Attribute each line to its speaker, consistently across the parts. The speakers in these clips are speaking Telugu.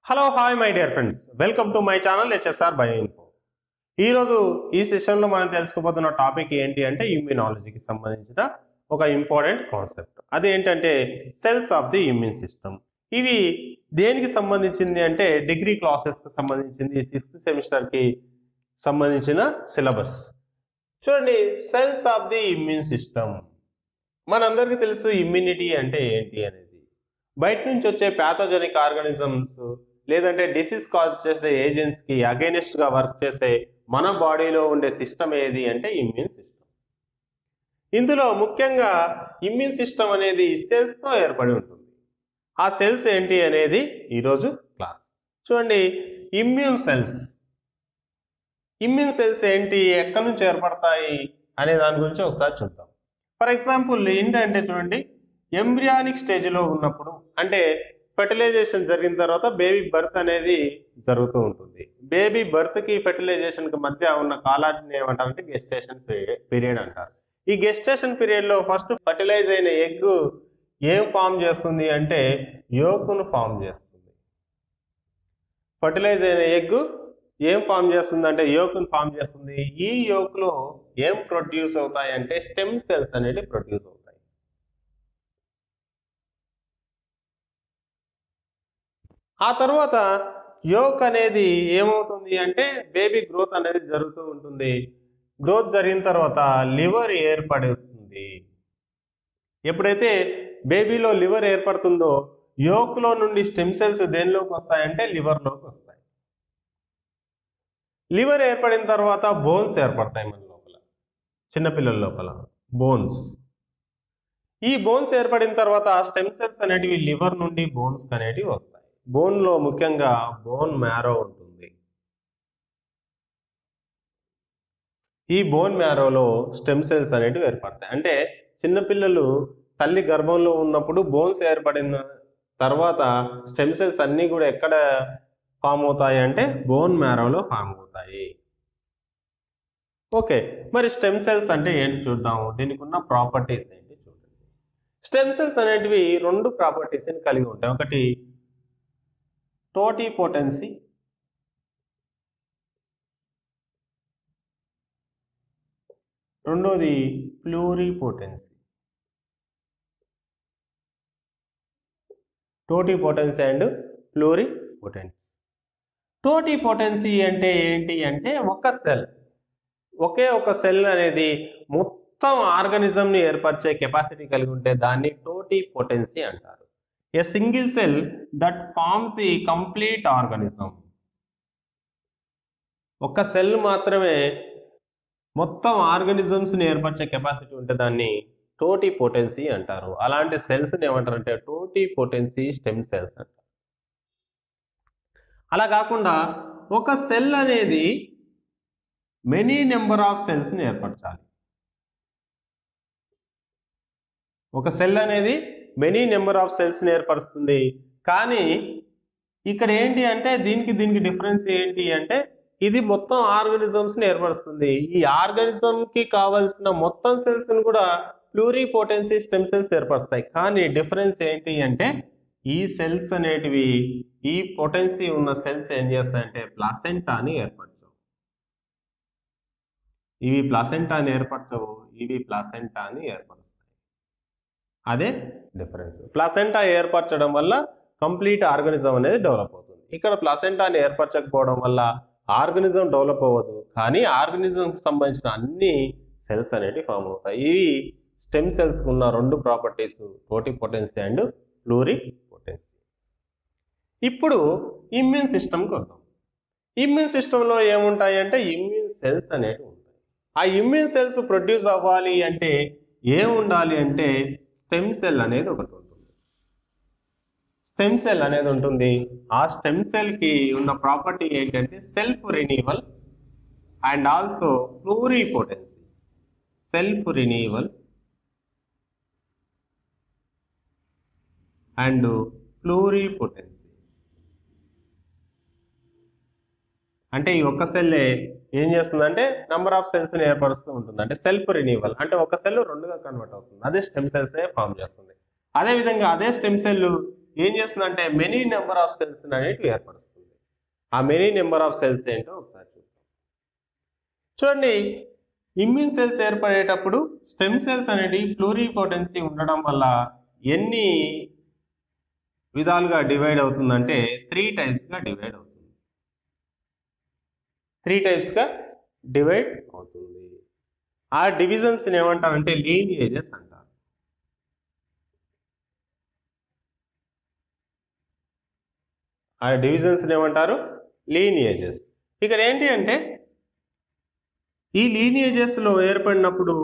Speaker 1: hello hi my dear friends welcome to my channel HSR bio info ఈరోజు ఈ సెషన్లో మనం తెలుసుకోబోతున్న టాపిక్ ఏంటి అంటే ఇమ్యూనాలజీకి సంబంధించిన ఒక ఇంపార్టెంట్ కాన్సెప్ట్ అది ఏంటంటే cells of the immune system ఇవి దేనికి సంబంధించింది అంటే డిగ్రీ క్లాసెస్కి సంబంధించింది సిక్స్త్ సెమిస్టర్కి సంబంధించిన సిలబస్ చూడండి cells of the immune system మనందరికీ తెలుసు ఇమ్యూనిటీ అంటే ఏంటి అనేది బయట నుంచి వచ్చే ప్యాథోజెనిక్ ఆర్గానిజమ్స్ లేదంటే డిసీజ్ కాజ్ చేసే ఏజెంట్స్కి అగైనెస్ట్గా వర్క్ చేసే మన బాడీలో ఉండే సిస్టమ్ ఏది అంటే ఇమ్యూన్ సిస్టమ్ ఇందులో ముఖ్యంగా ఇమ్యూన్ సిస్టమ్ అనేది సెల్స్తో ఏర్పడి ఉంటుంది ఆ సెల్స్ ఏంటి అనేది ఈరోజు క్లాస్ చూడండి ఇమ్యూన్ సెల్స్ ఇమ్యూన్ సెల్స్ ఏంటి ఎక్కడి నుంచి ఏర్పడతాయి అనే దాని గురించి ఒకసారి చూద్దాం ఫర్ ఎగ్జాంపుల్ ఏంటంటే చూడండి ఎంబ్రియానిక్ స్టేజ్లో ఉన్నప్పుడు అంటే ఫెర్టిలైజేషన్ జరిగిన తర్వాత బేబీ బర్త్ అనేది జరుగుతూ ఉంటుంది బేబీ బర్త్కి ఫెర్టిలైజేషన్కి మధ్య ఉన్న కాలాన్ని ఏమంటారంటే గెస్టేషన్ పీరియడ్ అంటారు ఈ గెస్టేషన్ పీరియడ్లో ఫస్ట్ ఫర్టిలైజ్ అయిన ఎగ్ ఏం ఫామ్ చేస్తుంది అంటే యోకును ఫామ్ చేస్తుంది ఫర్టిలైజ్ అయిన ఎగ్ ఏం ఫామ్ చేస్తుంది అంటే యోకును ఫామ్ చేస్తుంది ఈ యోక్లో ఏం ప్రొడ్యూస్ అవుతాయి అంటే స్టెమ్ సెల్స్ అనేవి ప్రొడ్యూస్ అవుతాయి ఆ తర్వాత యోక్ అనేది ఏమవుతుంది అంటే బేబీ గ్రోత్ అనేది జరుగుతూ ఉంటుంది గ్రోత్ జరిగిన తర్వాత లివర్ ఏర్పడుతుంది ఎప్పుడైతే బేబీలో లివర్ ఏర్పడుతుందో యోక్లో నుండి స్టెమ్ సెల్స్ దేనిలోకి వస్తాయంటే లివర్లోకి వస్తాయి లివర్ ఏర్పడిన తర్వాత బోన్స్ ఏర్పడతాయి మన లోపల చిన్నపిల్లల లోపల బోన్స్ ఈ బోన్స్ ఏర్పడిన తర్వాత స్టెమ్ సెల్స్ అనేటివి లివర్ నుండి బోన్స్ అనేటివి వస్తాయి బోన్లో ముఖ్యంగా బోన్ మ్యారో ఉంటుంది ఈ బోన్ మ్యారోలో స్టెమ్ సెల్స్ అనేటివి ఏర్పడతాయి అంటే చిన్నపిల్లలు తల్లి గర్భంలో ఉన్నప్పుడు బోన్స్ ఏర్పడిన తర్వాత స్టెమ్ సెల్స్ అన్నీ కూడా ఎక్కడ ఫామ్ అవుతాయి అంటే బోన్ మ్యారోలో ఫామ్ అవుతాయి ఓకే మరి స్టెమ్ సెల్స్ అంటే ఏంటి చూద్దాము దీనికి ఉన్న ప్రాపర్టీస్ ఏంటి చూడండి స్టెమ్ సెల్స్ అనేటివి రెండు ప్రాపర్టీస్ని కలిగి ఉంటాయి ఒకటి టోటీ పొటెన్సీ రెండోది pluripotency totipotency and pluripotency totipotency అంటే ఏంటి అంటే ఒక సెల్ ఒకే ఒక సెల్ అనేది మొత్తం ఆర్గానిజంని ఏర్పరిచే కెపాసిటీ కలిగి ఉంటే దాన్ని టోటీ పొటెన్సీ అంటారు a single cell that forms ఈ కంప్లీట్ ఆర్గానిజం ఒక సెల్ మాత్రమే మొత్తం ఆర్గానిజమ్స్ని ఏర్పరిచే కెపాసిటీ ఉంటే దాన్ని టోటీ పొటెన్సీ అంటారు అలాంటి సెల్స్ని ఏమంటారు అంటే టోటీ పొటెన్సీ స్టెమ్ సెల్స్ అంటారు అలా కాకుండా ఒక సెల్ అనేది మెనీ నెంబర్ ఆఫ్ సెల్స్ని ఏర్పరచాలి ఒక సెల్ అనేది మెనీ నెంబర్ ఆఫ్ సెల్స్ని ఏర్పరుస్తుంది కానీ ఇక్కడ ఏంటి అంటే దీనికి దీనికి డిఫరెన్స్ ఏంటి అంటే ఇది మొత్తం ఆర్గానిజమ్స్ని ఏర్పరుస్తుంది ఈ ఆర్గానిజంకి కావాల్సిన మొత్తం సెల్స్ని కూడా ప్లూరీ పొటెన్సీ స్టెమ్ సెల్స్ ఏర్పరుస్తాయి కానీ డిఫరెన్స్ ఏంటి అంటే ఈ సెల్స్ అనేటివి ఈ పొటెన్సీ ఉన్న సెల్స్ ఏం చేస్తాయంటే ప్లాసెంటాని ఏర్పరచవు ఇవి ప్లాసెంటాని ఏర్పరచవు ఇవి ప్లాసెంటాని ఏర్పరుస్తాయి అదే డిఫరెన్స్ ప్లాసెంటా ఏర్పరచడం వల్ల కంప్లీట్ ఆర్గానిజం అనేది డెవలప్ అవుతుంది ఇక్కడ ప్లాసెంటాని ఏర్పరచకపోవడం వల్ల ఆర్గానిజం డెవలప్ అవ్వదు కానీ ఆర్గానిజంకి సంబంధించిన అన్ని సెల్స్ అనేవి ఫామ్ అవుతాయి ఇవి స్టెమ్ సెల్స్ ఉన్న రెండు properties totipotency and pluripotency ఇప్పుడు ఇమ్యూన్ సిస్టమ్కి వద్దాం ఇమ్యూన్ సిస్టంలో ఏముంటాయి అంటే ఇమ్యూన్ సెల్స్ అనేవి ఉంటాయి ఆ ఇమ్యూన్ సెల్స్ ప్రొడ్యూస్ అవ్వాలి అంటే ఏం ఉండాలి అంటే స్టెమ్ సెల్ అనేది ఒకటి ఉంటుంది స్టెమ్ సెల్ అనేది ఉంటుంది ఆ స్టెమ్ సెల్కి ఉన్న ప్రాపర్టీ ఏంటంటే self renewal and also pluripotency self renewal and pluripotency అంటే ఈ ఒక్క సెల్లే ఏం చేస్తుందంటే నంబర్ ఆఫ్ సెల్స్ని ఏర్పరుస్తూ ఉంటుంది అంటే సెల్ఫ్ రెన్యూవల్ అంటే ఒక సెల్ రెండుగా కన్వర్ట్ అవుతుంది అదే స్టెమ్ సెల్సే ఫామ్ చేస్తుంది అదేవిధంగా అదే స్టెమ్ సెల్ ఏం చేస్తుందంటే మెనీ నెంబర్ ఆఫ్ సెల్స్ అనేటివి ఏర్పరుస్తుంది ఆ మెనీ నెంబర్ ఆఫ్ సెల్స్ ఏంటో ఒకసారి చూద్దాం చూడండి ఇమ్యూన్ సెల్స్ ఏర్పడేటప్పుడు స్టెమ్ సెల్స్ అనేది ప్లూరిపోటెన్సీ ఉండడం వల్ల ఎన్ని విధాలుగా డివైడ్ అవుతుందంటే త్రీ టైప్స్గా డివైడ్ అవుతుంది త్రీ టైప్స్గా డివైడ్ అవుతుంది ఆ డివిజన్స్ ఏమంటారంటే లీనియేజెస్ అంటారు ఆ డివిజన్స్ ఏమంటారు లీనియేజెస్ ఇక్కడ ఏంటి అంటే ఈ లీనియేజెస్లో ఏర్పడినప్పుడు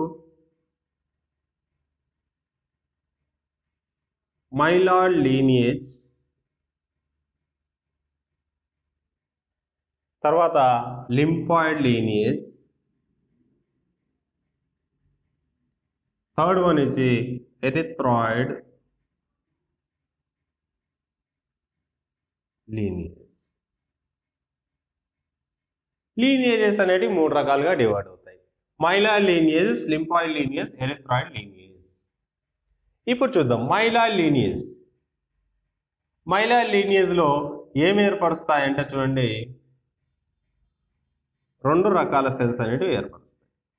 Speaker 1: మైలాడ్ లీనియేజ్ తర్వాత లింపాయిడ్ లీనియేజ్ థర్డ్ వన్ వచ్చి ఎరిథ్రాయిడ్ లీనియేజ్ లీనియేజెస్ అనేవి మూడు రకాలుగా డివైడ్ అవుతాయి myeloid lineages lymphoid lineage erythroid lineage ఇప్పుడు చూద్దాం మైలా లీనియేజ్ మైలా లీనియేజ్లో ఏమి ఏర్పరుస్తాయంటే చూడండి రెండు రకాల సెల్స్ అనేటివి ఏర్పరుస్తాయి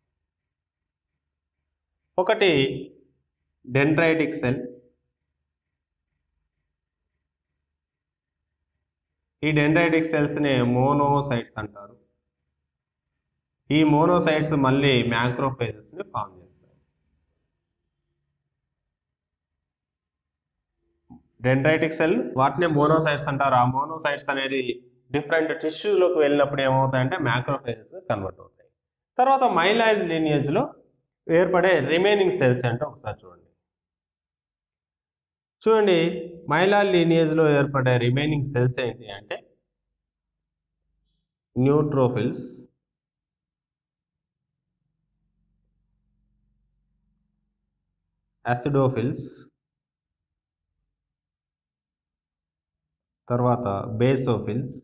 Speaker 1: ఒకటి డెండ్రైటిక్ సెల్ ఈ డెండ్రైటిక్ సెల్స్ని మోనోసైట్స్ అంటారు ఈ మోనోసైట్స్ మళ్ళీ మ్యాక్రోఫేజెస్ని ఫామ్ చేస్తాయి డెండ్రైటిక్ సెల్ వాటిని మోనోసైట్స్ అంటారు ఆ మోనోసైట్స్ అనేది డిఫరెంట్ టిష్యూలోకి వెళ్ళినప్పుడు ఏమవుతాయంటే మ్యాక్రోఫేజెస్ కన్వర్ట్ అవుతాయి తర్వాత మైలాయిడ్ లీనియేజ్లో ఏర్పడే రిమైనింగ్ సెల్స్ అంటే ఒకసారి చూడండి చూడండి మైలా లీనియేజ్లో ఏర్పడే రిమైనింగ్ సెల్స్ ఏంటి అంటే న్యూట్రోఫిల్స్ అసిడోఫిల్స్ తర్వాత బేసోఫిల్స్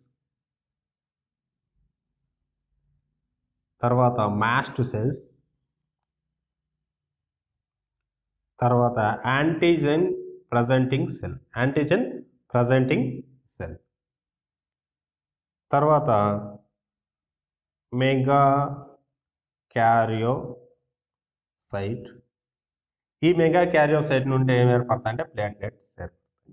Speaker 1: తర్వాత మాస్ట్ సెల్స్ తర్వాత antigen presenting cell antigen presenting cell తర్వాత మెగా క్యారియోసైట్ ఈ మెగా క్యారియోసైట్ నుండి ఏం ఏర్పడతాయి అంటే ప్లేట్లెట్స్ ఏర్పడతాయి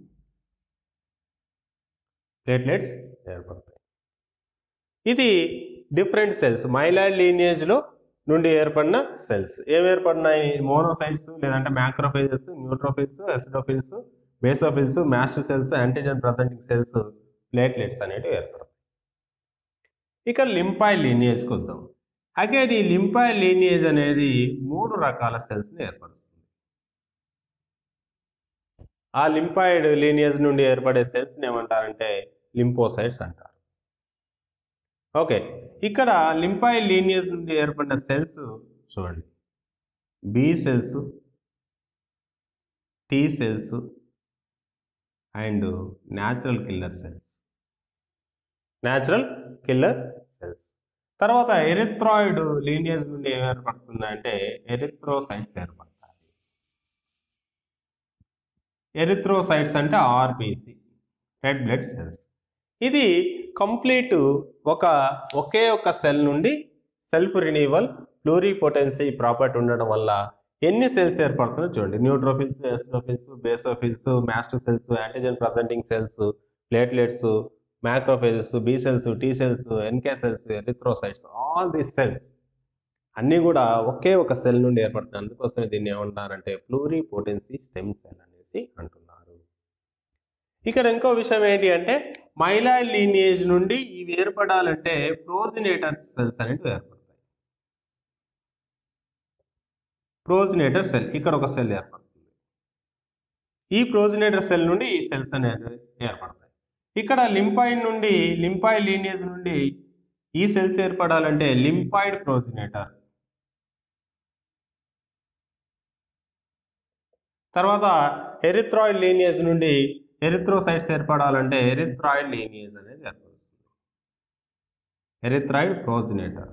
Speaker 1: ప్లేట్లెట్స్ ఏర్పడతాయి ఇది డిఫరెంట్ సెల్స్ మైలాయిడ్ లీనియేజ్లో నుండి ఏర్పడిన సెల్స్ ఏం ఏర్పడినాయి మోనోసైట్స్ లేదంటే macrophages neutrophils acidophils basophils mast cells antigen presenting cells platelets అనేటివి ఏర్పడతాయి ఇక లింపాయి లీనియేజ్కి వద్దాం అగైన్ ఈ లింపాయి లీనియేజ్ అనేది మూడు రకాల సెల్స్ని ఏర్పరుస్తుంది ఆ లింపాయిడ్ లీనియేజ్ నుండి ఏర్పడే సెల్స్ని ఏమంటారంటే లింపోసైట్స్ అంటారు ఓకే ఇక్కడ లింపాయి లీనియేజ్ నుండి ఏర్పడిన సెల్స్ చూడండి B cells T cells and natural killer cells natural killer cells తర్వాత ఎరిథ్రాయిడ్ లీనియేజ్ నుండి ఏం ఏర్పడుతుంది అంటే ఎరిథ్రోసైట్స్ ఏర్పడతాయి ఎరిథ్రోసైట్స్ అంటే ఆర్బీసీ రెడ్ బ్లడ్ సెల్స్ ఇది కంప్లీట్ ఒక ఒకే ఒక సెల్ నుండి సెల్ఫ్ రినీవల్ ప్లూరిపోటెన్సీ ప్రాపర్టీ ఉండడం వల్ల ఎన్ని సెల్స్ ఏర్పడుతున్నాయో చూడండి neutrophils eosinophils basophils master cells antigen presenting cells platelets macrophages B cells T cells NK cells erythrocytes all these cells అన్నీ కూడా ఒకే ఒక సెల్ నుండి ఏర్పడుతున్నాయి అందుకోసమే దీన్ని ఏమంటారంటే ప్లూరిపోటెన్సీ స్టెమ్ సెల్ అనేసి అంటున్నారు ఇక్కడ ఇంకో విషయం ఏంటి అంటే మైలాయిడ్ లీనియేజ్ నుండి ఇవి ఏర్పడాలంటే ప్రోజినేటర్ సెల్స్ అనేవి ఏర్పడతాయి ప్రోజినేటర్ సెల్ ఇక్కడ ఒక సెల్ ఏర్పడుతుంది ఈ ప్రోజినేటర్ సెల్ నుండి ఈ సెల్స్ అనేవి ఏర్పడతాయి ఇక్కడ లింపాయిడ్ నుండి లింపాయిడ్ లీనియేజ్ నుండి ఈ సెల్స్ ఏర్పడాలంటే లింపాయిడ్ ప్రోజినేటర్ తర్వాత ఎరిథ్రాయిడ్ లీనియేజ్ నుండి ఎరిథ్రోసైట్స్ ఏర్పడాలంటే ఎరిథ్రాయిడ్ లీనియేజ్ అనేది ఏర్పడుతుంది erythroid progenitor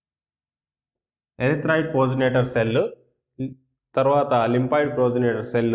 Speaker 1: erythroid progenitor cell తర్వాత lymphoid progenitor cell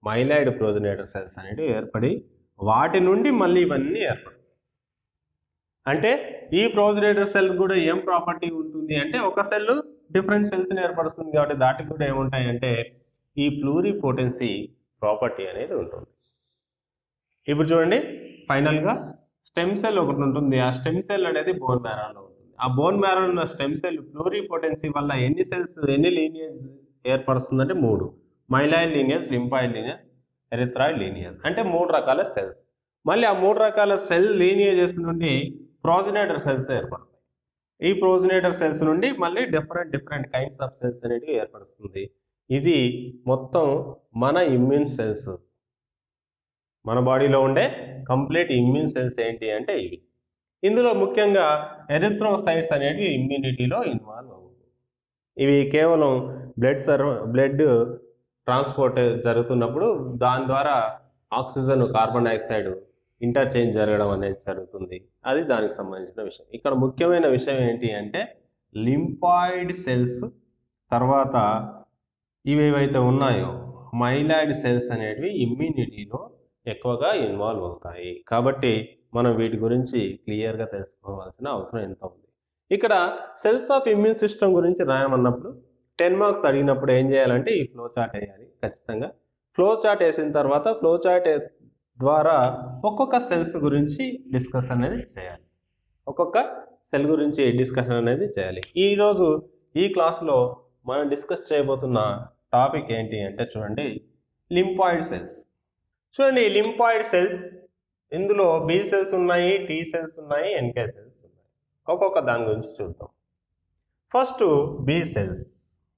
Speaker 1: myeloid progenitor cells అనేటివి ఏర్పడి వాటి నుండి మళ్ళీ ఇవన్నీ ఏర్పడతాయి అంటే ఈ ప్రోజనేటర్ సెల్ కూడా ఏం ప్రాపర్టీ ఉంటుంది అంటే ఒక సెల్ డిఫరెంట్ సెల్స్ని ఏర్పరుస్తుంది కాబట్టి దాటికి కూడా ఏముంటాయి అంటే ఈ ప్లూరిపోటెన్సీ ప్రాపర్టీ అనేది ఉంటుంది ఇప్పుడు చూడండి ఫైనల్గా స్టెమ్ సెల్ ఒకటి ఉంటుంది ఆ స్టెమ్ సెల్ అనేది బోన్ మ్యారోలో ఉంటుంది ఆ బోన్ మ్యారో ఉన్న స్టెమ్ సెల్ ప్లూరిపోటెన్సీ వల్ల ఎన్ని సెల్స్ ఎన్ని లీనియస్ ఏర్పరుస్తుందంటే మూడు myeloid lineages lymphoid lineages erythroid lineages అంటే మూడు రకాల సెల్స్ మళ్ళీ ఆ మూడు రకాల సెల్ లీనియేజెస్ నుండి ప్రోజినేటర్ సెల్స్ ఏర్పడతాయి ఈ ప్రోజినేటర్ సెల్స్ నుండి మళ్ళీ different different kinds of cells అనేటివి ఏర్పడుతుంది ఇది మొత్తం మన ఇమ్యూన్ సెల్స్ మన బాడీలో ఉండే కంప్లీట్ ఇమ్యూన్ సెల్స్ ఏంటి అంటే ఇవి ఇందులో ముఖ్యంగా ఎరిథ్రోసైట్స్ అనేవి ఇమ్యూనిటీలో ఇన్వాల్వ్ అవుతాయి ఇవి కేవలం బ్లడ్ సర్వ బ్లడ్ ట్రాన్స్పోర్ట్ జరుగుతున్నప్పుడు దాని ద్వారా ఆక్సిజన్ కార్బన్ డైఆక్సైడ్ ఇంటర్చేంజ్ జరగడం అనేది జరుగుతుంది అది దానికి సంబంధించిన విషయం ఇక్కడ ముఖ్యమైన విషయం ఏంటి అంటే లింపాయిడ్ సెల్స్ తర్వాత ఇవి ఏవైతే ఉన్నాయో మైలాయిడ్ సెల్స్ అనేటివి ఇమ్యూనిటీలో ఎక్కువగా ఇన్వాల్వ్ అవుతాయి కాబట్టి మనం వీటి గురించి క్లియర్గా తెలుసుకోవాల్సిన అవసరం ఎంత ఉంది ఇక్కడ సెల్స్ ఆఫ్ ఇమ్యూన్ సిస్టమ్ గురించి రాయమన్నప్పుడు టెన్ మార్క్స్ అడిగినప్పుడు ఏం చేయాలంటే ఈ ఫ్లో చార్ట్ వేయాలి ఖచ్చితంగా ఫ్లో చార్ట్ వేసిన తర్వాత ఫ్లో చార్ట్ ద్వారా ఒక్కొక్క సెల్స్ గురించి డిస్కస్ అనేది చేయాలి ఒక్కొక్క సెల్ గురించి డిస్కషన్ అనేది చేయాలి ఈరోజు ఈ క్లాస్లో మనం డిస్కస్ చేయబోతున్న టాపిక్ ఏంటి అంటే చూడండి లింపాయిడ్ సెల్స్ చూడండి లింపాయిడ్ సెల్స్ ఇందులో బి సెల్స్ ఉన్నాయి టీ సెల్స్ ఉన్నాయి ఎన్కే సెల్స్ ఉన్నాయి ఒక్కొక్క దాని గురించి చూద్దాం first B cells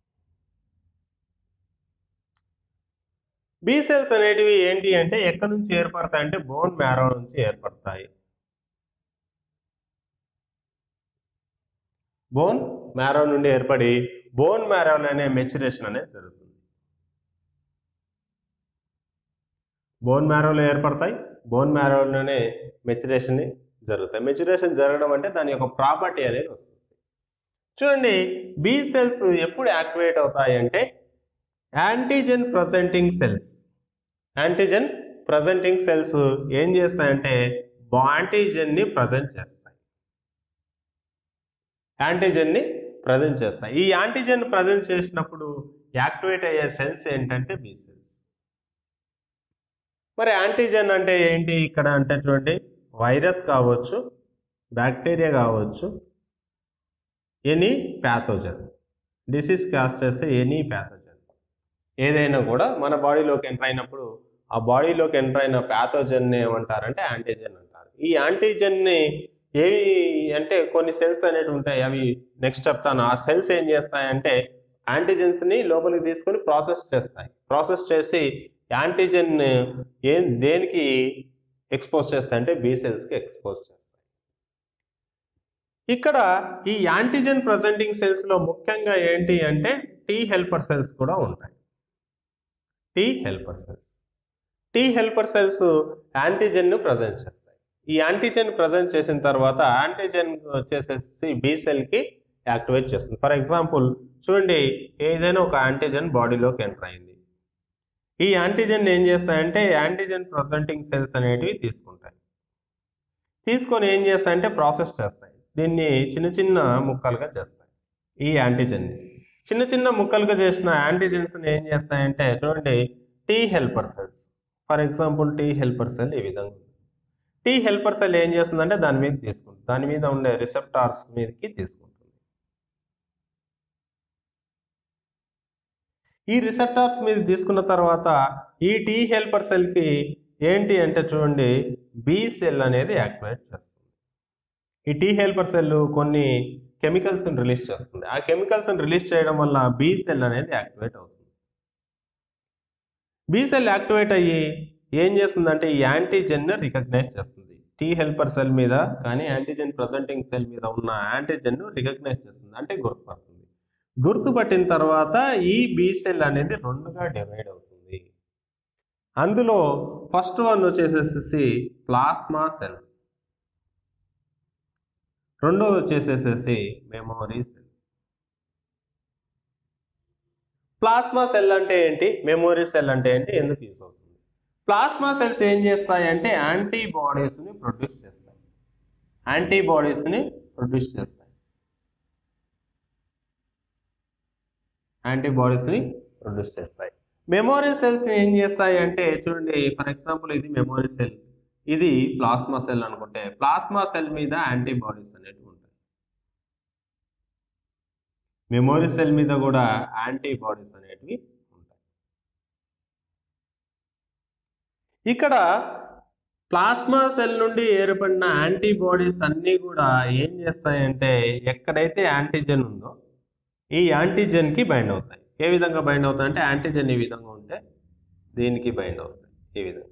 Speaker 1: B cells అనేటివి ఏంటి అంటే ఎక్కడి నుంచి ఏర్పడతాయి అంటే బోన్ మ్యారో నుంచి ఏర్పడతాయి బోన్ మ్యారో నుండి ఏర్పడి బోన్ మ్యారోలోనే మెచ్యురేషన్ అనేది జరుగుతుంది బోన్ మ్యారోలో ఏర్పడతాయి బోన్ మ్యారోలోనే మెచ్యురేషన్ జరుగుతాయి మెచ్యురేషన్ జరగడం అంటే దాని యొక్క ప్రాపర్టీ అనేది వస్తుంది చూడండి బి సెల్స్ ఎప్పుడు యాక్టివేట్ అవుతాయి అంటే antigen presenting cells antigen presenting cells ఏం చేస్తాయంటే యాంటీజెన్ని ప్రజెంట్ చేస్తాయి యాంటీజెన్ని ప్రజెంట్ చేస్తాయి ఈ యాంటీజెన్ ప్రజెంట్ చేసినప్పుడు యాక్టివేట్ అయ్యే సెల్స్ ఏంటంటే బి సెల్స్ మరి యాంటీజెన్ అంటే ఏంటి ఇక్కడ అంటే చూడండి వైరస్ కావచ్చు బ్యాక్టీరియా కావచ్చు ఎనీ ప్యాథోజన్ డిసీజ్ కాజ్ చేస్తే ఎనీ ప్యాథోజన్ ఏదైనా కూడా మన బాడీలోకి ఎంటర్ అయినప్పుడు ఆ బాడీలోకి ఎంటర్ అయిన ప్యాథోజన్ ఏమంటారంటే యాంటీజెన్ అంటారు ఈ యాంటీజెన్ని ఏవి అంటే కొన్ని సెల్స్ అనేవి ఉంటాయి అవి నెక్స్ట్ చెప్తాను ఆ సెల్స్ ఏం చేస్తాయంటే యాంటీజెన్స్ని లోపలికి తీసుకొని ప్రాసెస్ చేస్తాయి ప్రాసెస్ చేసి యాంటీజెన్ ఏం దేనికి ఎక్స్పోజ్ చేస్తాయి అంటే బి సెల్స్కి ఎక్స్పోజ్ చేస్తాయి ఇక్కడ ఈ యాంటీజెన్ ప్రజెంటింగ్ సెల్స్లో ముఖ్యంగా ఏంటి అంటే టీ హెల్పర్ సెల్స్ కూడా ఉంటాయి T helper cells T helper cells యాంటీజెన్ను ప్రజెంట్ చేస్తాయి ఈ యాంటీజెన్ ప్రజెంట్ చేసిన తర్వాత యాంటీజెన్ వచ్చేసేసి బి సెల్కి యాక్టివేట్ చేస్తుంది ఫర్ ఎగ్జాంపుల్ చూడండి ఏదైనా ఒక యాంటీజెన్ బాడీలోకి ఎంటర్ అయింది ఈ యాంటీజెన్ ఏం చేస్తాయంటే యాంటీజెన్ ప్రజెంటింగ్ సెల్స్ అనేటివి తీసుకుంటాయి తీసుకొని ఏం చేస్తాయంటే ప్రాసెస్ చేస్తాయి దీన్ని చిన్న చిన్న ముక్కలుగా చేస్తాయి ఈ యాంటీజెన్ని చిన్న చిన్న ముక్కలుగా చేసిన యాంటీజెన్స్ని ఏం చేస్తాయంటే చూడండి T helper cells for example T helper cell ఈ విధంగా ఉంది టీ హెల్పర్ సెల్ ఏం చేస్తుందంటే దాని మీద తీసుకుంటుంది దాని మీద ఉండే రిసెప్టార్స్ మీదకి తీసుకుంటుంది ఈ రిసెప్టార్స్ మీద తీసుకున్న తర్వాత ఈ టీ హెల్పర్ సెల్కి ఏంటి అంటే చూడండి బి సెల్ అనేది యాక్టివేట్ చేస్తుంది ఈ టీ హెల్పర్ సెల్ కొన్ని కెమికల్స్ని రిలీజ్ చేస్తుంది ఆ కెమికల్స్ని రిలీజ్ చేయడం వల్ల బి సెల్ అనేది యాక్టివేట్ అవుతుంది బి సెల్ యాక్టివేట్ అయ్యి ఏం చేస్తుందంటే ఈ యాంటీజెన్ రికగ్నైజ్ చేస్తుంది టీ హెల్పర్ సెల్ మీద కానీ యాంటీజెన్ ప్రజెంటింగ్ సెల్ మీద ఉన్న యాంటీజెన్ రికగ్నైజ్ చేస్తుంది అంటే గుర్తుపడుతుంది గుర్తుపట్టిన తర్వాత ఈ బి సెల్ అనేది రెండుగా డివైడ్ అవుతుంది అందులో ఫస్ట్ వన్ వచ్చేసేసి ప్లాస్మా సెల్ రెండోది వచ్చేసేసేసి మెమోరీ సెల్ ప్లాస్మా సెల్ అంటే ఏంటి మెమోరీ సెల్ అంటే ఏంటి ఎందుకు యూస్ అవుతుంది ప్లాస్మా సెల్స్ ఏం చేస్తాయి అంటే యాంటీబాడీస్ని ప్రొడ్యూస్ చేస్తాయి యాంటీబాడీస్ని ప్రొడ్యూస్ చేస్తాయి యాంటీబాడీస్ని ప్రొడ్యూస్ చేస్తాయి మెమోరీ సెల్స్ ఏం చేస్తాయి అంటే చూడండి ఫర్ ఎగ్జాంపుల్ ఇది మెమోరీ సెల్ ఇది ప్లాస్మా సెల్ అనుకుంటే ప్లాస్మా సెల్ మీద యాంటీబాడీస్ అనేటివి ఉంటాయి మెమోరీ సెల్ మీద కూడా యాంటీబాడీస్ అనేటివి ఉంటాయి ఇక్కడ ప్లాస్మా సెల్ నుండి ఏర్పడిన యాంటీబాడీస్ అన్నీ కూడా ఏం చేస్తాయంటే ఎక్కడైతే యాంటీజెన్ ఉందో ఈ యాంటీజెన్కి బైండ్ అవుతాయి ఏ విధంగా బైండ్ అవుతాయి అంటే యాంటీజెన్ ఈ విధంగా ఉంటే దీనికి బైండ్ అవుతాయి ఈ విధంగా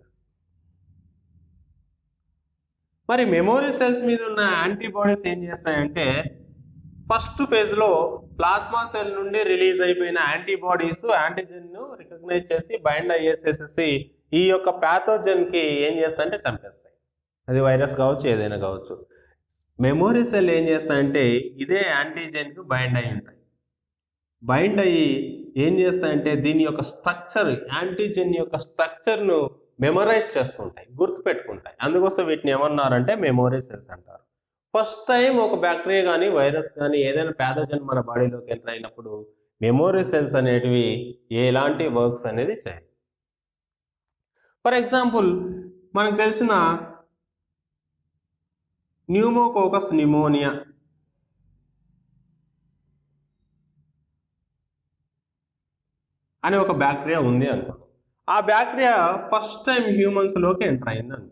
Speaker 1: మరి మెమోరీ సెల్స్ మీద ఉన్న యాంటీబాడీస్ ఏం చేస్తాయంటే ఫస్ట్ ఫేజ్లో ప్లాస్మా సెల్ నుండి రిలీజ్ అయిపోయిన యాంటీబాడీస్ యాంటీజెన్ను రికగ్నైజ్ చేసి బైండ్ అయ్యేసేసి ఈ యొక్క ప్యాథోజన్కి ఏం చేస్తాయంటే చంపేస్తాయి అది వైరస్ కావచ్చు ఏదైనా కావచ్చు మెమోరీ సెల్ ఏం చేస్తాయంటే ఇదే యాంటీజెన్కు బైండ్ అయి ఉంటాయి బైండ్ అయ్యి ఏం చేస్తాయంటే దీని యొక్క స్ట్రక్చర్ యాంటీజెన్ యొక్క స్ట్రక్చర్ను మెమరైజ్ చేసుకుంటాయి గుర్తుపెట్టుకుంటాయి అందుకోసం వీటిని ఏమన్నారంటే మెమోరీ సెల్స్ అంటారు ఫస్ట్ టైం ఒక బ్యాక్టీరియా కానీ వైరస్ కానీ ఏదైనా ప్యాథోజన్ మన బాడీలోకి ఎంటర్ అయినప్పుడు మెమోరీ సెల్స్ అనేటివి ఎలాంటి వర్క్స్ అనేది చేయాలి ఫర్ ఎగ్జాంపుల్ మనకు తెలిసిన న్యూమోకోకస్ న్యూమోనియా అనే ఒక బ్యాక్టీరియా ఉంది అనుకోండి ఆ బ్యాక్టీరియా ఫస్ట్ టైం హ్యూమన్స్లోకి ఎంటర్ అయింది అనుకోండి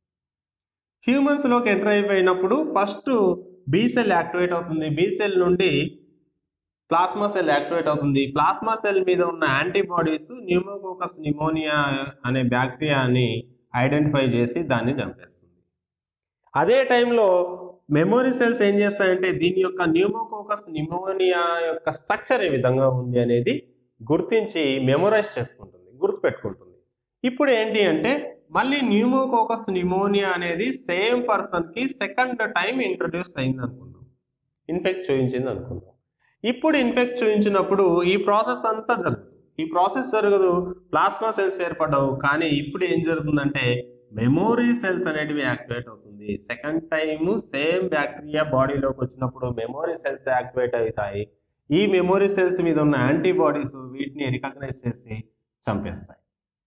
Speaker 1: హ్యూమన్స్లోకి ఎంటర్ అయిపోయినప్పుడు ఫస్ట్ బీ సెల్ యాక్టివేట్ అవుతుంది బీ సెల్ నుండి ప్లాస్మా సెల్ యాక్టివేట్ అవుతుంది ప్లాస్మా సెల్ మీద ఉన్న యాంటీబాడీస్ న్యూమోకోకస్ న్యూమోనియా అనే బ్యాక్టీరియాని ఐడెంటిఫై చేసి దాన్ని చంపేస్తుంది అదే టైంలో మెమొరీ సెల్స్ ఏం చేస్తాయంటే దీని యొక్క న్యూమోకోకస్ న్యూమోనియా యొక్క స్ట్రక్చర్ ఏ విధంగా ఉంది అనేది గుర్తించి మెమొరైజ్ చేసుకుంటుంది గుర్తుపెట్టుకుంటుంది ఇప్పుడు ఏంటి అంటే మళ్ళీ న్యూమోకోకస్ న్యూమోనియా అనేది సేమ్ పర్సన్కి సెకండ్ టైం ఇంట్రడ్యూస్ అయింది అనుకుందాం ఇన్ఫెక్ట్ చూపించింది అనుకుందాం ఇప్పుడు ఇన్ఫెక్ట్ చూపించినప్పుడు ఈ ప్రాసెస్ అంతా జరగదు ఈ ప్రాసెస్ జరగదు ప్లాస్మా సెల్స్ ఏర్పడవు కానీ ఇప్పుడు ఏం జరుగుతుందంటే మెమోరీ సెల్స్ అనేటివి యాక్టివేట్ అవుతుంది సెకండ్ టైం సేమ్ బ్యాక్టీరియా బాడీలోకి వచ్చినప్పుడు మెమోరీ సెల్స్ యాక్టివేట్ అవుతాయి ఈ మెమోరీ సెల్స్ మీద ఉన్న యాంటీబాడీస్ వీటిని రికగ్నైజ్ చేసి చంపేస్తాయి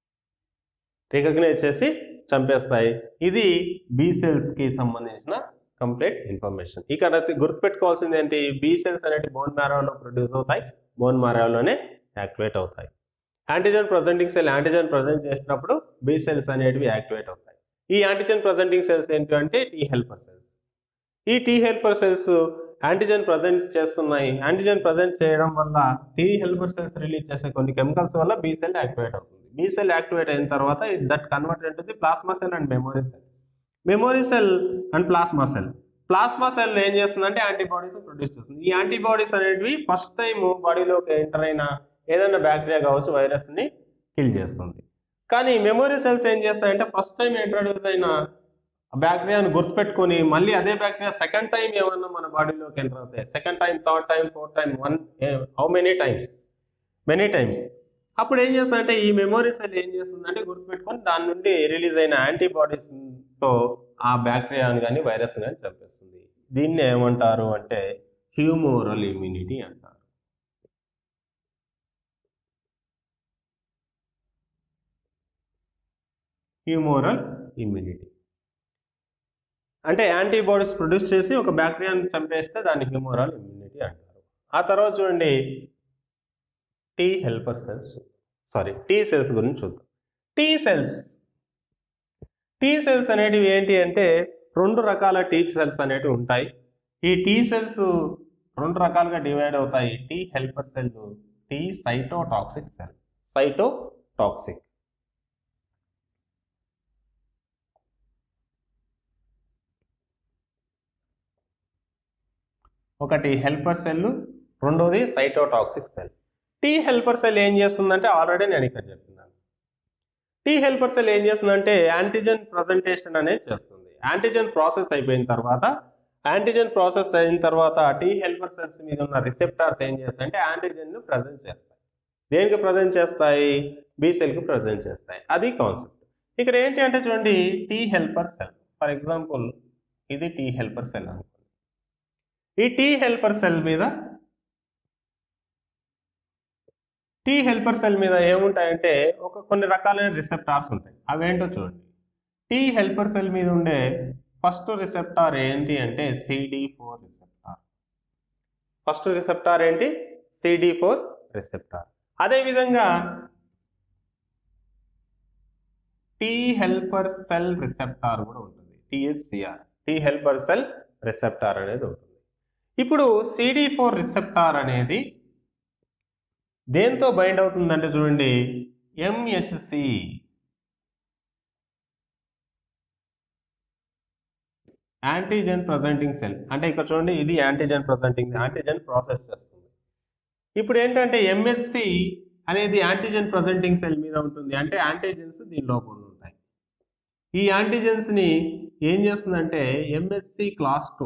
Speaker 1: రికగ్నైజ్ చేసి చంపేస్తాయి ఇది బీ సెల్స్కి సంబంధించిన కంప్లీట్ ఇన్ఫర్మేషన్ ఇక్కడ గుర్తుపెట్టుకోవాల్సింది ఏంటి బీ సెల్స్ అనేవి బోన్ మ్యారోలో ప్రొడ్యూస్ అవుతాయి బోన్ మ్యారోలోనే యాక్టివేట్ అవుతాయి antigen presenting cell antigen present చేసినప్పుడు బీ సెల్స్ అనేటివి యాక్టివేట్ అవుతాయి ఈ యాంటీజెన్ ప్రజెంటింగ్ సెల్స్ ఏంటి అంటే టీ హెల్పర్ సెల్స్ ఈ T helper cells antigen present చేస్తున్నాయి యాంటీజెన్ ప్రజెంట్ చేయడం వల్ల టీ హెల్పర్ సెల్స్ రిలీజ్ చేసే కొన్ని కెమికల్స్ వల్ల బీ సెల్ యాక్టివేట్ అవుతుంది బీ సెల్ యాక్టివేట్ అయిన తర్వాత దట్ కన్వర్ట్ ఉంటుంది plasma cell and memory cell memory cell and plasma cell plasma cell ఏం చేస్తుందంటే యాంటీబాడీస్ ప్రొడ్యూస్ చేస్తుంది ఈ యాంటీబాడీస్ అనేటివి ఫస్ట్ టైం బాడీలోకి ఎంటర్ అయిన ఏదైనా బ్యాక్టీరియా కావచ్చు వైరస్ని కిల్ చేస్తుంది కానీ మెమొరీ సెల్స్ ఏం చేస్తాయంటే ఫస్ట్ టైం ఇంట్రడ్యూస్ అయిన బ్యాక్టీరియాను గుర్తుపెట్టుకొని మళ్ళీ అదే బ్యాక్టీరియా సెకండ్ టైం ఏమన్నా మన బాడీలోకి ఎంటర్ అవుతాయి second time third time fourth time one how many times many times అప్పుడు ఏం చేస్తుందంటే ఈ మెమొరీ సెల్ ఏం చేస్తుందంటే గుర్తుపెట్టుకొని దాని నుండి రిలీజ్ అయిన యాంటీబాడీస్తో ఆ బ్యాక్టీరియాని కానీ వైరస్ కానీ చంపేస్తుంది దీన్ని ఏమంటారు అంటే హ్యూమోరల్ ఇమ్యూనిటీ అంటారు హ్యూమోరల్ ఇమ్యూనిటీ అంటే యాంటీబాడీస్ ప్రొడ్యూస్ చేసి ఒక బ్యాక్టీరియాని చంపేస్తే దాన్ని హ్యూమోరల్ ఇమ్యూనిటీ అంటారు ఆ తర్వాత చూడండి T helper cells sorry T cells గురించి చూద్దాం టీ సెల్స్ టీ సెల్స్ అనేటివి ఏంటి అంటే రెండు రకాల టీ సెల్స్ అనేటివి ఉంటాయి ఈ టీ సెల్స్ రెండు రకాలుగా డివైడ్ అవుతాయి T helper cell T cytotoxic cell cytotoxic ఒకటి హెల్పర్ సెల్ రెండోది cytotoxic cell T helper cell ఏం చేస్తుందంటే ఆల్రెడీ నేను ఇక్కడ చెప్తున్నాను టీ హెల్పర్ సెల్ ఏం చేస్తుందంటే యాంటీజెన్ ప్రజెంటేషన్ అనేది చేస్తుంది యాంటీజెన్ ప్రాసెస్ అయిపోయిన తర్వాత యాంటీజెన్ ప్రాసెస్ అయిన తర్వాత టీ హెల్పర్ సెల్స్ మీద ఉన్న రిసెప్టార్స్ ఏం చేస్తాయంటే యాంటీజెన్ను ప్రజెంట్ చేస్తాయి దేనికి ప్రజెంట్ చేస్తాయి బీ సెల్కి ప్రజెంట్ చేస్తాయి అది కాన్సెప్ట్ ఇక్కడ ఏంటి అంటే చూడండి T helper cell for example ఇది టీ హెల్పర్ సెల్ అనుకోండి ఈ టీ హెల్పర్ సెల్ మీద టీ హెల్పర్ సెల్ మీద ఏముంటాయంటే ఒక కొన్ని రకాలైన రిసెప్టార్స్ ఉంటాయి అవేంటో చూడండి టీ హెల్పర్ సెల్ మీద ఉండే ఫస్ట్ రిసెప్టార్ ఏంటి అంటే CD four receptor first receptor ఏంటి సిడి ఫోర్ రిసెప్టార్ అదేవిధంగా టీ హెల్పర్ సెల్ రిసెప్టార్ కూడా ఉంటుంది THCR T helper cell receptor అనేది ఉంటుంది ఇప్పుడు సిడి ఫోర్ రిసెప్టార్ అనేది దేంతో బైండ్ అవుతుందంటే చూడండి ఎంహెచ్సి యాంటీజెన్ ప్రజెంటింగ్ సెల్ అంటే ఇక్కడ చూడండి ఇది యాంటీజెన్ ప్రజెంటింగ్ యాంటీజెన్ ప్రాసెస్ చేస్తుంది ఇప్పుడు ఏంటంటే ఎంఎస్సి అనేది యాంటీజెన్ ప్రజెంటింగ్ సెల్ మీద ఉంటుంది అంటే యాంటీజెన్స్ దీని లోపల ఉంటాయి ఈ యాంటీజెన్స్ని ఏం చేస్తుందంటే MSC class two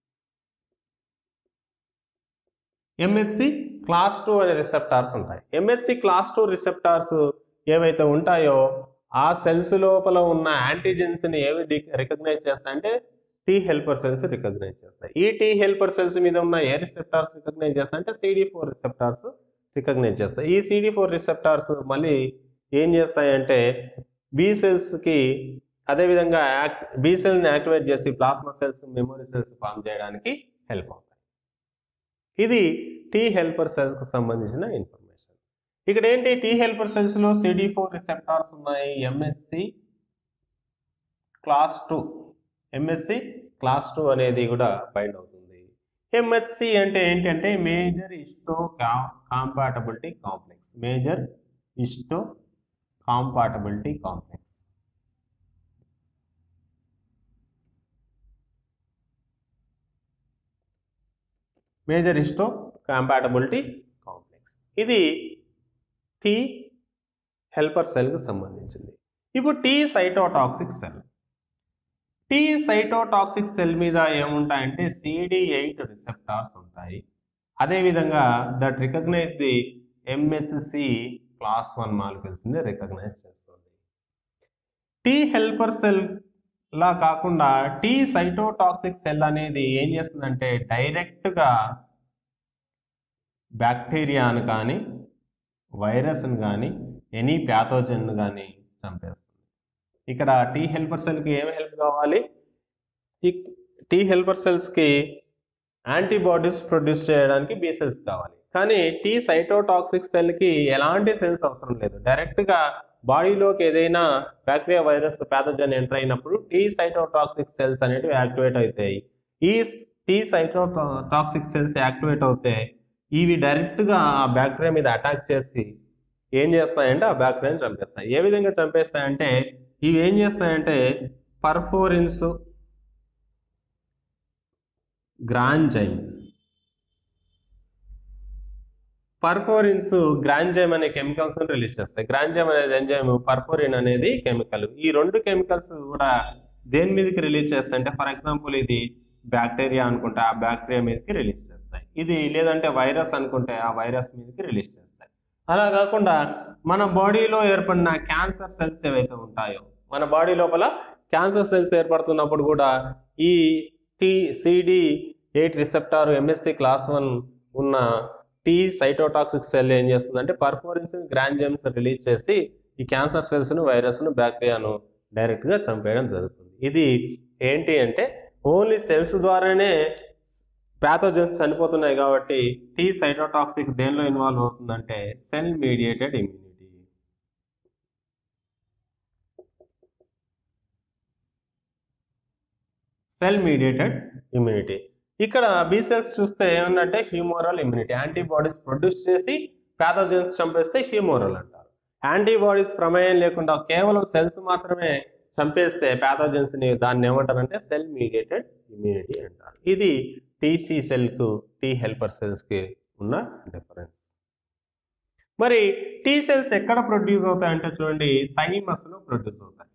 Speaker 1: MSC class two అనే రిసెప్టార్స్ ఉంటాయి ఎంఎస్సి క్లాస్ టూ రిసెప్టార్స్ ఏవైతే ఉంటాయో ఆ సెల్స్ లోపల ఉన్న యాంటీజెన్స్ని ఏవి రికగ్నైజ్ చేస్తాయంటే టీ హెల్పర్ సెల్స్ రికగ్నైజ్ చేస్తాయి ఈ టీ హెల్పర్ సెల్స్ మీద ఉన్న ఏ రిసెప్టార్స్ రికగ్నైజ్ చేస్తాయంటే సిడి ఫోర్ రిసెప్టార్స్ రికగ్నైజ్ చేస్తాయి ఈ సిడి ఫోర్ రిసెప్టార్స్ మళ్ళీ ఏం చేస్తాయంటే బి సెల్స్కి అదేవిధంగా యాక్ట్ బి సెల్ని యాక్టివేట్ చేసి plasma cells memory cells form చేయడానికి హెల్ప్ అవుతాయి ఇది టీ హెల్పర్ సెల్స్కి సంబంధించిన ఇన్ఫర్మేషన్ ఇక్కడ ఏంటి టీ హెల్పర్ సెల్స్లో సిడి ఫోర్ రిసెప్టార్స్ ఉన్నాయి MSC class two MSC class two అనేది కూడా బైండ్ అవుతుంది ఎంఎస్సి అంటే ఏంటంటే major histocompatibility complex major histocompatibility complex major histocompatibility complex ఇది టీ హెల్పర్ సెల్కి సంబంధించింది ఇప్పుడు T cytotoxic cell T cytotoxic cell మీద ఏముంటాయంటే సిడి ఎయిట్ రిసెప్టార్స్ ఉంటాయి అదేవిధంగా that recognize the MHC class one మాలిక్యూల్స్ని రికగ్నైజ్ చేస్తుంది టీ హెల్పర్ సెల్ లా కాకుండా టీ సైటోటాక్సిక్ సెల్ అనేది ఏం చేస్తుందంటే డైరెక్ట్గా బ్యాక్టీరియాను కానీ వైరస్ని కానీ ఎనీ ప్యాథోజన్ కానీ చంపేస్తుంది ఇక్కడ టీ హెల్పర్ సెల్కి ఏం హెల్ప్ కావాలి ఈ టీ హెల్పర్ సెల్స్కి యాంటీబాడీస్ ప్రొడ్యూస్ చేయడానికి బీ సెల్స్ కావాలి కానీ టీ సైటోటాక్సిక్ సెల్కి ఎలాంటి సెల్స్ అవసరం లేదు డైరెక్ట్గా బాడీలోకి ఏదైనా బ్యాక్టీరియా వైరస్ ప్యాథోజన్ ఎంటర్ అయినప్పుడు టీ సైటోటాక్సిక్ సెల్స్ అనేటివి యాక్టివేట్ అవుతాయి ఈ టీ సైటోటాక్సిక్ సెల్స్ యాక్టివేట్ అవుతే ఇవి డైరెక్ట్గా ఆ బ్యాక్టీరియా మీద అటాక్ చేసి ఏం చేస్తాయంటే ఆ బ్యాక్టీరియాని చంపేస్తాయి ఏ విధంగా చంపేస్తాయంటే ఇవి ఏం చేస్తాయంటే పర్ఫోరిన్స్ గ్రాంజైమ్ పర్ఫోరిన్స్ గ్రాంజైమ్ అనే కెమికల్స్ రిలీజ్ చేస్తాయి గ్రాంజైమ్ అనేది ఎంజైమ్ పర్ఫోరిన్ అనేది కెమికల్ ఈ రెండు కెమికల్స్ కూడా దేని మీదకి రిలీజ్ చేస్తాయి అంటే ఫర్ ఎగ్జాంపుల్ ఇది బ్యాక్టీరియా అనుకుంటే ఆ బ్యాక్టీరియా మీదకి రిలీజ్ చేస్తాయి ఇది లేదంటే వైరస్ అనుకుంటే ఆ వైరస్ మీదకి రిలీజ్ చేస్తాయి అలా కాకుండా మన బాడీలో ఏర్పడిన క్యాన్సర్ సెల్స్ ఏవైతే ఉంటాయో మన బాడీ లోపల క్యాన్సర్ సెల్స్ ఏర్పడుతున్నప్పుడు కూడా ఈ T CD eight receptor MSC class one ఉన్న టీ సైటోటాక్సిక్ సెల్ ఏం చేస్తుందంటే పర్ఫోరెన్స్ గ్రాంజమ్స్ రిలీజ్ చేసి ఈ క్యాన్సర్ సెల్స్ను వైరస్ను బ్యాక్టీరియాను డైరెక్ట్గా చంపేయడం జరుగుతుంది ఇది ఏంటి అంటే ఓన్లీ సెల్స్ ద్వారానే ప్యాథోజన్స్ చనిపోతున్నాయి కాబట్టి టీ సైటోటాక్సిక్ దేనిలో ఇన్వాల్వ్ అవుతుందంటే cell mediated immunity cell mediated immunity ఇక్కడ బీ సెల్స్ చూస్తే ఏమన్నంటే హ్యూమోరల్ ఇమ్యూనిటీ యాంటీబాడీస్ ప్రొడ్యూస్ చేసి ప్యాథోజన్స్ చంపేస్తే హ్యూమోరల్ అంటారు యాంటీబాడీస్ ప్రమేయం లేకుండా కేవలం సెల్స్ మాత్రమే చంపేస్తే pathogens ని దాన్ని ఏమంటారంటే సెల్ మీడియేటెడ్ ఇమ్యూనిటీ అంటారు ఇది టీసీ సెల్కు టీ హెల్పర్ సెల్స్కి ఉన్న డిఫరెన్స్ మరి టీ సెల్స్ ఎక్కడ ప్రొడ్యూస్ అవుతాయంటే చూడండి థైమస్లో ప్రొడ్యూస్ అవుతాయి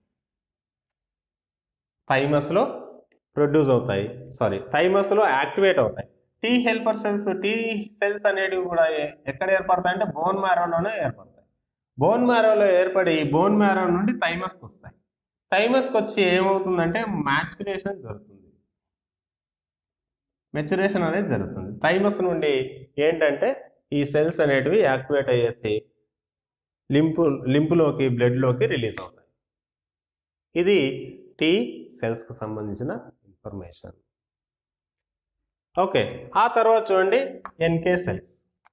Speaker 1: థైమస్లో ప్రొడ్యూస్ అవుతాయి సారీ థైమస్లో యాక్టివేట్ అవుతాయి T helper cells T cells అనేటివి కూడా ఎ- ఎక్కడ ఏర్పడతాయి అంటే బోన్ మ్యారోలోనే ఏర్పడతాయి బోన్ మ్యారోలో ఏర్పడి బోన్ మ్యారో నుండి థైమస్కి వస్తాయి థైమస్కి వచ్చి ఏమవుతుందంటే మ్యాచురేషన్ జరుగుతుంది మెచ్యురేషన్ అనేది జరుగుతుంది థైమస్ నుండి ఏంటంటే ఈ సెల్స్ అనేటివి యాక్టివేట్ అయ్యేసి లింపు లింపులోకి బ్లడ్లోకి రిలీజ్ అవుతాయి ఇది టీ సెల్స్కి సంబంధించిన ఇన్ఫర్మేషన్ ఓకే ఆ తర్వాత చూడండి ఎన్కే సెల్స్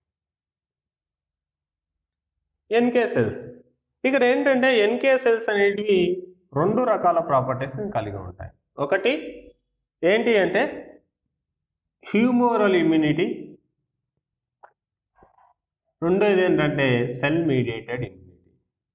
Speaker 1: ఎన్కే సెల్స్ ఇక్కడ ఏంటంటే ఎన్కే సెల్స్ అనేటివి రెండు రకాల ప్రాపర్టీస్ కలిగి ఉంటాయి ఒకటి ఏంటి అంటే హ్యూమోరల్ ఇమ్యూనిటీ రెండోది ఏంటంటే cell mediated immunity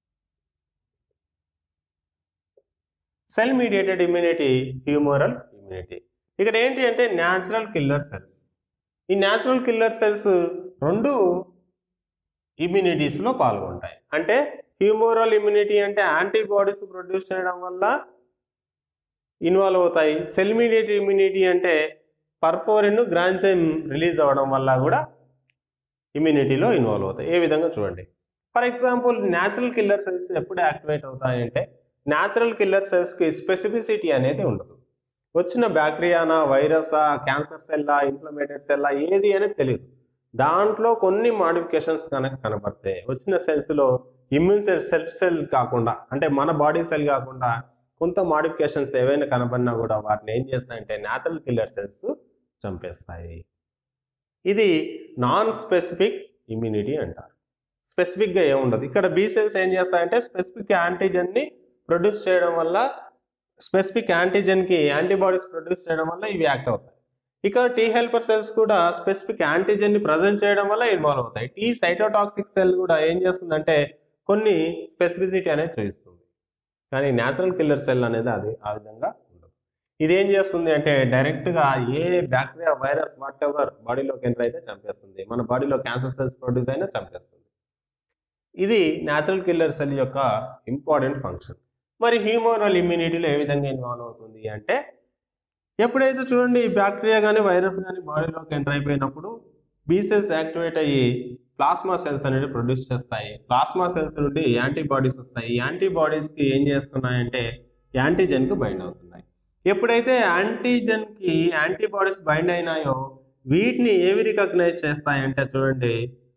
Speaker 1: cell mediated immunity humoral immunity ఇక్కడ ఏంటి అంటే న్యాచురల్ కిల్లర్ సెల్స్ ఈ న్యాచురల్ కిల్లర్ సెల్స్ రెండు ఇమ్యూనిటీస్లో పాల్గొంటాయి అంటే హ్యూమోరల్ ఇమ్యూనిటీ అంటే యాంటీబాడీస్ ప్రొడ్యూస్ చేయడం వల్ల ఇన్వాల్వ్ అవుతాయి సెల్ మీడియేటెడ్ ఇమ్యూనిటీ అంటే పర్ఫోరిన్ గ్రాంచైమ్ రిలీజ్ అవ్వడం వల్ల కూడా ఇమ్యూనిటీలో ఇన్వాల్వ్ అవుతాయి ఏ విధంగా చూడండి for example natural killer cells ఎప్పుడు యాక్టివేట్ అవుతాయంటే న్యాచురల్ కిల్లర్ సెల్స్కి స్పెసిఫిసిటీ అనేది ఉండదు వచ్చిన బ్యాక్టీరియానా వైరసా క్యాన్సర్ సెల్లా ఇన్ఫ్లమేటెడ్ సెల్లా ఏది అనేది తెలియదు దాంట్లో కొన్ని మాడిఫికేషన్స్ కనుక కనబడతాయి వచ్చిన సెల్స్లో ఇమ్యూన్ సెల్ సెల్ఫ్ సెల్ కాకుండా అంటే మన బాడీ సెల్ కాకుండా కొంత మాడిఫికేషన్స్ ఏవైనా కనబడినా కూడా వాటిని ఏం చేస్తాయంటే న్యాచురల్ కిల్లర్ సెల్స్ చంపేస్తాయి ఇది నాన్ స్పెసిఫిక్ ఇమ్యూనిటీ అంటారు స్పెసిఫిక్గా ఏముండదు ఇక్కడ బీ సెల్స్ ఏం చేస్తాయంటే స్పెసిఫిక్ యాంటీజన్ని ప్రొడ్యూస్ చేయడం వల్ల స్పెసిఫిక్ యాంటీజన్కి యాంటీబాడీస్ ప్రొడ్యూస్ చేయడం వల్ల ఇవి యాక్ట్ అవుతాయి ఇక్కడ టీ హెల్పర్ సెల్స్ కూడా స్పెసిఫిక్ యాంటీజన్ని ప్రజెంట్ చేయడం వల్ల ఇన్వాల్వ్ అవుతాయి టీ సైటోటాక్సిక్ సెల్ కూడా ఏం చేస్తుందంటే కొన్ని స్పెసిఫిసిటీ అనేది చూపిస్తుంది కానీ న్యాచురల్ కిల్లర్ సెల్ అనేది అది ఆ విధంగా ఉండదు ఇది ఏం చేస్తుంది అంటే డైరెక్ట్గా ఏ బ్యాక్టీరియా వైరస్ వాట్ ఎవర్ బాడీలోకి ఎంటర్ అయితే చంపేస్తుంది మన బాడీలో క్యాన్సర్ సెల్స్ ప్రొడ్యూస్ అయినా చంపేస్తుంది ఇది న్యాచురల్ కిల్లర్ సెల్ యొక్క ఇంపార్టెంట్ ఫంక్షన్ మరి హ్యూమోరల్ ఇమ్యూనిటీలో ఏ విధంగా ఇన్వాల్వ్ అవుతుంది అంటే ఎప్పుడైతే చూడండి ఈ బ్యాక్టీరియా కానీ వైరస్ కానీ బాడీలోకి ఎంటర్ అయిపోయినప్పుడు బీ సెల్స్ యాక్టివేట్ అయ్యి ప్లాస్మా సెల్స్ అనేవి ప్రొడ్యూస్ చేస్తాయి ప్లాస్మా సెల్స్ నుండి యాంటీబాడీస్ వస్తాయి యాంటీబాడీస్కి ఏం చేస్తున్నాయంటే యాంటీజెన్కి బైండ్ అవుతున్నాయి ఎప్పుడైతే యాంటీజెన్కి యాంటీబాడీస్ బైండ్ అయినాయో వీటిని ఏవి రికగ్నైజ్ చేస్తాయంటే చూడండి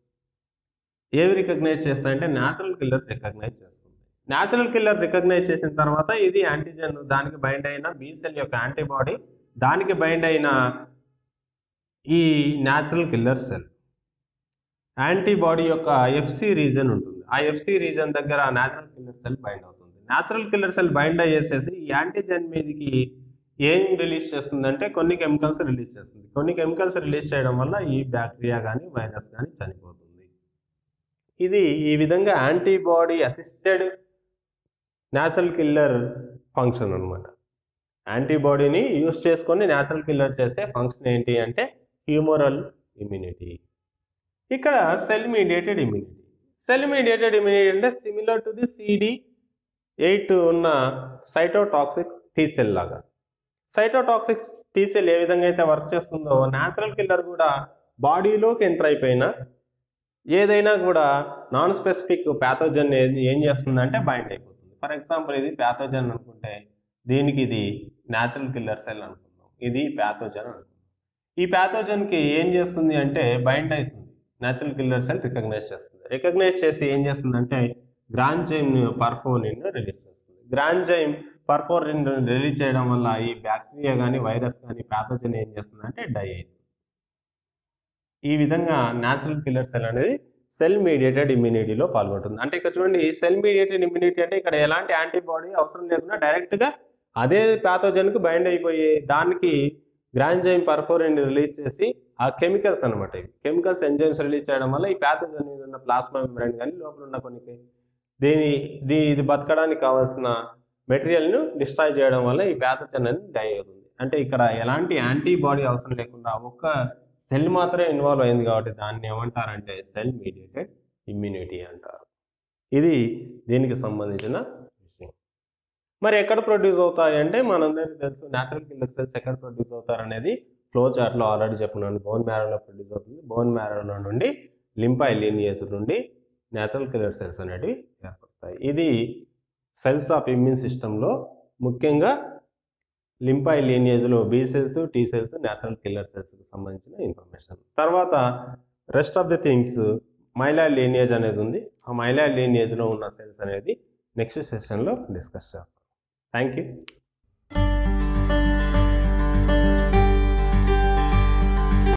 Speaker 1: ఏవి రికగ్నైజ్ చేస్తాయంటే న్యాచురల్ కిల్లర్ రికగ్నైజ్ చేస్తుంది న్యాచురల్ కిల్లర్ రికగ్నైజ్ చేసిన తర్వాత ఇది యాంటీజెన్ దానికి బైండ్ అయిన బీ సెల్ యొక్క యాంటీబాడీ దానికి బైండ్ అయిన ఈ న్యాచురల్ కిల్లర్ సెల్ యాంటీబాడీ యొక్క ఎఫ్సి రీజన్ ఉంటుంది ఆ ఎఫ్సి రీజన్ దగ్గర న్యాచురల్ కిల్లర్ సెల్ బైండ్ అవుతుంది న్యాచురల్ కిల్లర్ సెల్ బైండ్ అయ్యేసేసి ఈ యాంటీజెన్ మీదకి ఏం రిలీజ్ చేస్తుందంటే కొన్ని కెమికల్స్ రిలీజ్ చేస్తుంది కొన్ని కెమికల్స్ రిలీజ్ చేయడం వల్ల ఈ బ్యాక్టీరియా కానీ వైరస్ కానీ చనిపోతుంది ఇది ఈ విధంగా antibody assisted natural killer function అనమాట యాంటీబాడీని యూస్ చేసుకొని న్యాచురల్ కిల్లర్ చేసే ఫంక్షన్ ఏంటి అంటే హ్యూమరల్ ఇమ్యూనిటీ ఇక్కడ cell mediated immunity cell mediated immunity అంటే similar to the CD eight ఉన్న సైటోటాక్సిక్ టీ సెల్ లాగా సైటోటాక్సిక్ టీ సెల్ ఏ విధంగా అయితే వర్క్ చేస్తుందో న్యాచురల్ కిల్లర్ కూడా బాడీలోకి ఎంటర్ అయిపోయిన ఏదైనా కూడా నాన్ స్పెసిఫిక్ ప్యాథోజన్ ఏం చేస్తుందంటే బైండ్ అయిపోతుంది ఫర్ ఎగ్జాంపుల్ ఇది ప్యాథోజన్ అనుకుంటే దీనికి ఇది న్యాచురల్ కిల్లర్ సెల్ అనుకుందాం ఇది ప్యాథోజన్ అనుకుందాం ఈ ప్యాథోజన్కి ఏం చేస్తుంది అంటే బైండ్ అవుతుంది న్యాచురల్ కిల్లర్ సెల్ రికగ్నైజ్ చేస్తుంది రికగ్నైజ్ చేసి ఏం చేస్తుందంటే గ్రాంజైమ్ పర్ఫోనిన్ రిలీజ్ చేస్తుంది గ్రాంజైమ్ పర్ఫోరిన్ రిలీజ్ చేయడం వల్ల ఈ బ్యాక్టీరియా కానీ వైరస్ కానీ ప్యాథోజన్ ఏం చేస్తుందంటే డై అవుతుంది ఈ విధంగా న్యాచురల్ కిల్లర్ సెల్ అనేది సెల్ మీడియేటెడ్ ఇమ్యూనిటీలో పాల్గొంటుంది అంటే ఇక్కడ చూడండి సెల్ మీడియేటెడ్ ఇమ్యూనిటీ అంటే ఇక్కడ ఎలాంటి యాంటీబాడీ అవసరం లేకుండా డైరెక్ట్గా అదే ప్యాథోజన్కు బైండ్ అయిపోయి దానికి గ్రాంజైమ్ పర్ఫోరిన్ రిలీజ్ చేసి ఆ కెమికల్స్ అనమాట ఇవి కెమికల్స్ ఎంజైమ్స్ రిలీజ్ చేయడం వల్ల ఈ ప్యాథోజన్ మీద ఉన్న ప్లాస్మా మెంబ్రైన్ కానీ లోపల ఉన్న కొన్ని దీని ఇది ఇది బతకడానికి కావాల్సిన మెటీరియల్ను డిస్ట్రాయ్ చేయడం వల్ల ఈ ప్యాథోజన్ అనేది డై అవుతుంది అంటే ఇక్కడ ఎలాంటి యాంటీబాడీ అవసరం లేకుండా ఒక్క సెల్ మాత్రమే ఇన్వాల్వ్ అయింది కాబట్టి దాన్ని ఏమంటారంటే సెల్ మీడియేటెడ్ ఇమ్యూనిటీ అంటారు ఇది దీనికి సంబంధించిన విషయం మరి ఎక్కడ ప్రొడ్యూస్ అవుతాయి అంటే మనందరికీ తెలుసు న్యాచురల్ కిల్లర్ సెల్స్ ఎక్కడ ప్రొడ్యూస్ అవుతారు అనేది ఫ్లో చార్ట్లో ఆల్రెడీ చెప్పినాను బోన్ మ్యారోలో ప్రొడ్యూస్ అవుతుంది బోన్ మ్యారోలో నుండి లింపా లీనియస్ నుండి న్యాచురల్ కిల్లర్ సెల్స్ అనేటివి ఏర్పడతాయి ఇది సెల్స్ ఆఫ్ ఇమ్యూన్ సిస్టంలో ముఖ్యంగా లింపై లీనియేజ్లో B cells T cells natural killer సెల్స్కి సంబంధించిన ఇన్ఫర్మేషన్ తర్వాత rest of the things myeloid lineage అనేది ఉంది ఆ మైలా లీనియేజ్లో ఉన్న సెల్స్ అనేది నెక్స్ట్ సెషన్లో డిస్కస్ చేస్తాం థ్యాంక్ యూ